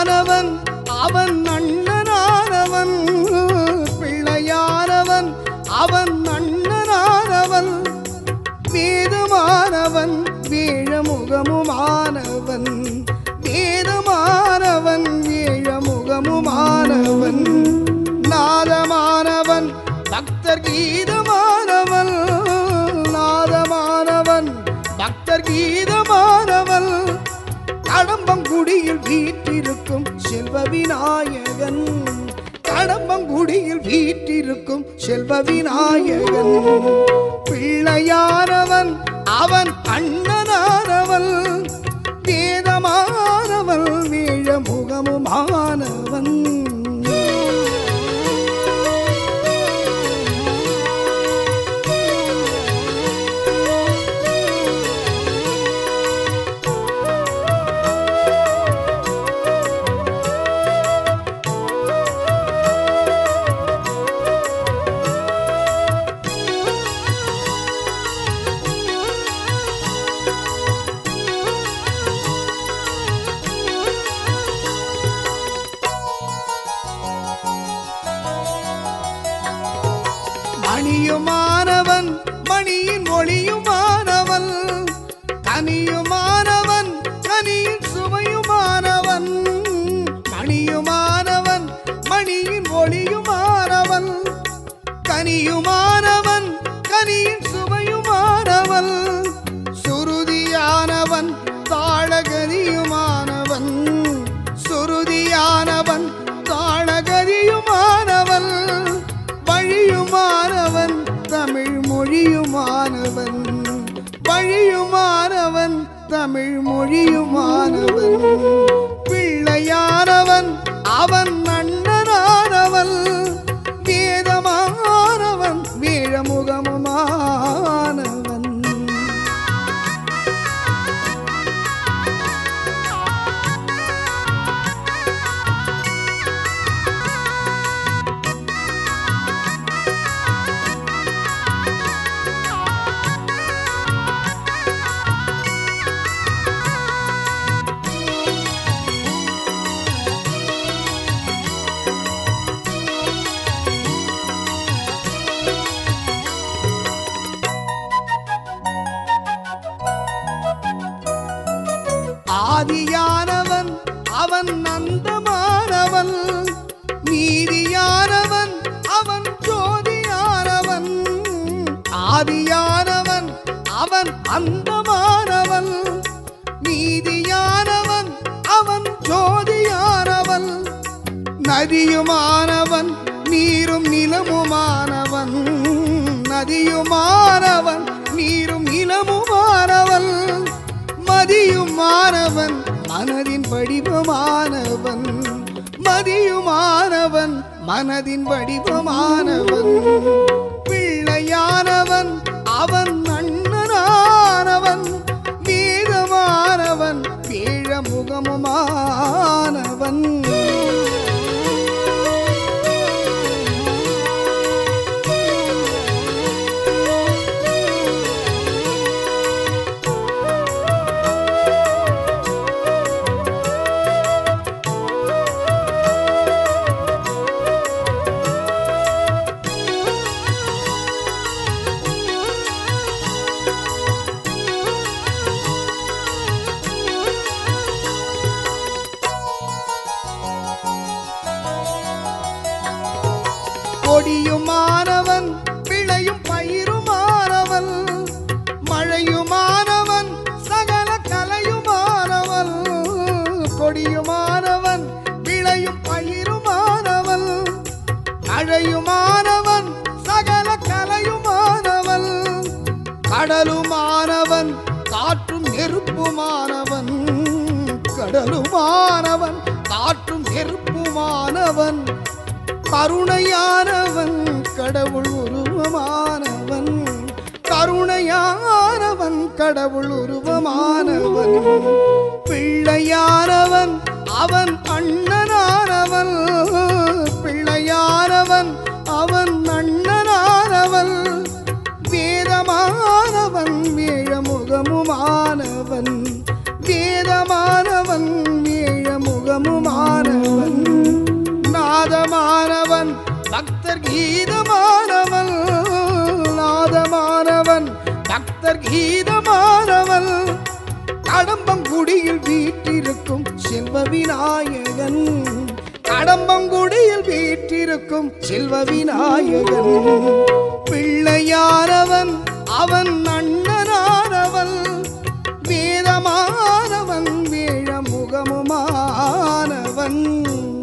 பிள்ளையானவன் அவன் அண்ணனானவன் பிள்ளையானவன் அவன் அண்ணனானவன் வேதமானவன் வீழமுகமுமானவன் வேதமானவன் வீழமுகமுமானவன் நாதமானவன் பக்தர் கீதமானவன் நாதமானவன் பக்தர் கீதமானவன் கடம்பங்குடியில் வீற்றிருக்கும் செல்வ விநாயகன் கடம்பங்குடியில் வீற்றிருக்கும் செல்வ விநாயகன் பிள்ளையானவன் அவன் அண்ணனானவன் வேதமானவன் வீழ முகமுமானவன் மணியுமானவன் மணியின் ஒளியுமானவன் கனியுமானவன் கனியின் சுவையுமானவன் மணியுமானவன் மணியின் ஒளியுமானவன் கனியுமானவன் கனியின் சுவையுமானவன் சுருதியானவன் தாளகதியுமானவன் சுருதியானவன் தாளகதியுமானவன் வழியுமானவன் தமிழ் மொழியுமானவன் வழியுமானவன் தமிழ் மொழியுமானவன் பிள்ளையானவன் அவன் அண்ணனானவன் வேதமானவன் வீழமுகமுமானவன் ஆதியானவன் அவன் நந்தமானவன் நீதியானவன் அவன் ஜோதியானவன் ஆதியானவன் அவன் அந்தமானவன் நீதியானவன் அவன் ஜோதியானவன் நதியுமானவன் நீரும் நிலமுமானவன் நதியுமானவன் நீரும் நிலமுமானவன் மதியுமானவன் மனதின் வடிவமானவன் மதியுமானவன் மனதின் வடிவமானவன் பிள்ளையானவன் அவன் அண்ணனானவன் வீரமானவன் கீழ முகமுமானவன் கொடியுமானவன் விளையும் பயிருமானவன் மழையுமானவன் சகல கலையுமானவன் கொடியுமானவன் விளையும் பயிருமானவன் மழையுமானவன் சகல கலையுமானவன் கடலுமானவன் காற்றும் நெருப்புமானவன் கடலுமானவன் காற்றும் நெருப்புமானவன் கருணையானவன் கடவுள் உருவமானவன் கருணையானவன் கடவுள் உருவமானவன் பிள்ளையானவன் அவன் அண்ணனானவன் பிள்ளையானவன் அவன் அண்ணனானவன் வேதமானவன் வேழமுகமுமானவன் வேதமானவன் வேழமுகமுமான பக்தர் கீதமானவன் நாதமானவன் பக்தர் கீதமானவன் கடம்பங்குடியில் வீற்றிருக்கும் செல்வ விநாயகன் கடம்பங்குடியில் வீற்றிருக்கும் செல்வ விநாயகன் பிள்ளையானவன் அவன் அண்ணனானவன் வேதமானவன் வேழ முகமுமானவன்